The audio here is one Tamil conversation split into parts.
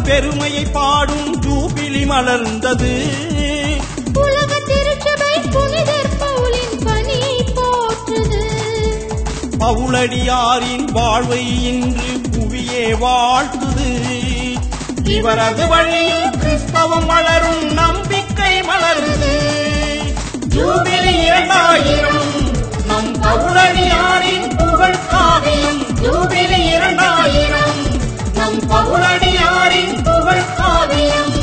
பெருமையை பாடும் ஜூபிலி மலர்ந்தது உலக திருச்சபை புனிதர் பவுலின் பணி போற்றுது பவுலடியாரின் வாழ்வை இன்று புவியே வாழ்த்துது இவரது வழியில் கிறிஸ்தவம் வளரும் நம்பிக்கை மலருது ஜூபிலி இரண்டாயிரம் நம் பவுலடியாரின் புகழ் காவியம் ஜூபிலி இரண்டாயிரம் நம் பவுலடியாரின் புகழ் காவியம்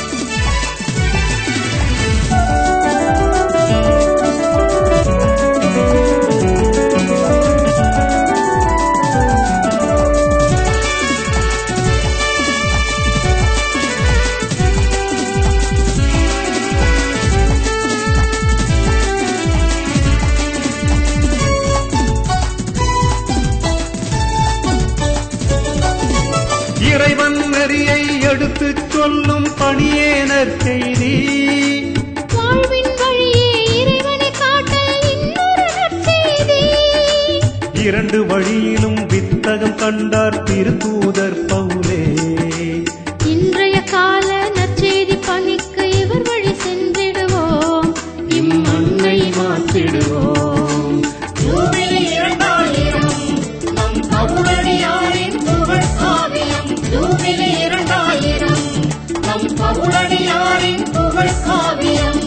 இறைவன் நெறியை எடுத்துச் சொல்லும் பணியே நற்செய்தி வாழ்வின் வழியே இறைவனை காட்ட இன்னொரு நற்செய்தி இரண்டு வழியிலும் வித்தகம் கண்டார் திருத்தூதர் பவுலே இன்றைய கால நற்செய்தி பணிக்கு இவர் வழி சென்றிடுவோம் இம்மண்ணை மாற்றிடுவோம் ஜூபிலி இரண்டாயிரம் நம் பவுலடியாரின் புகழ் காவியம் ஜூபிலி இரண்டாயிரம் நம் பவுலடியாரின் புகழ் காவியம்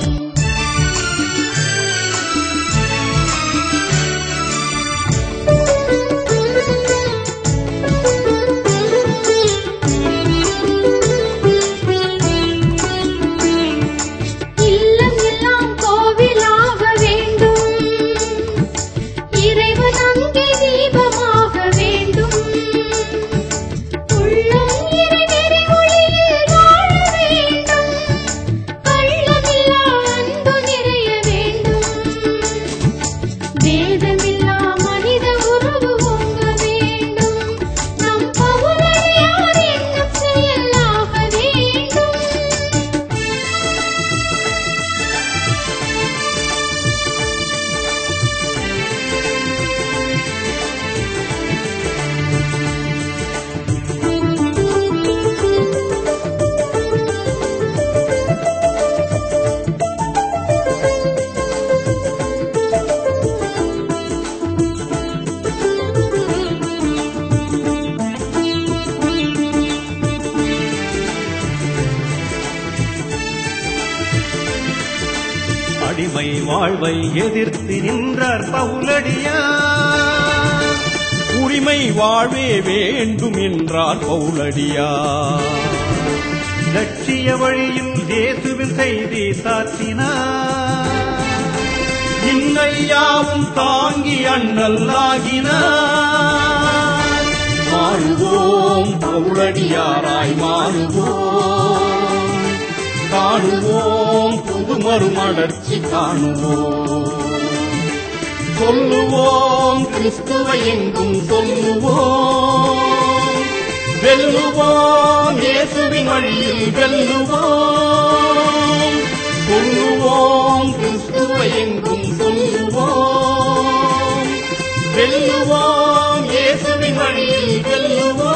இல்லம் எல்லாம் கோவிலாக வேண்டும் இறைவன் அங்கே தீபமாக வேண்டும் உள்ளம் இறைநெறி ஒளியில் வாழ வேண்டும் கள்ளமில்லா அன்பு நிறைய வேண்டும் வேதமில்லா மனித உறவு ஓங்க வேண்டும் நம் பவுலடியார் என்னும் செயலாக வேண்டும் அடிமை வாழ்வை எதிர்த்து நின்றார் பவுலடியார் உரிமை வாழ்வே வேண்டும் என்றார் பவுலடியார் லட்சிய வழியில் இயேசுவின் செய்தி சாத்தினார் இன்னையாவும் தாங்கி அண்ணல்லாகினார் மாறுவோம் பவுலடியாராய் மாறுவோம் காணுவோம் புது மறுமலர்ச்சி காணுவோம் சொல்லுவோம் கிறிஸ்துவை எங்கும் சொல்லுவோம் வெல்லுவோம் இயேசுவின் வழியில் வெல்லுவோம் சொல்லுவோம் கிறிஸ்துவை எங்கும் சொல்லுவோம் வெல்லுவோம் இயேசுவின் வழியில் வெல்லுவோம்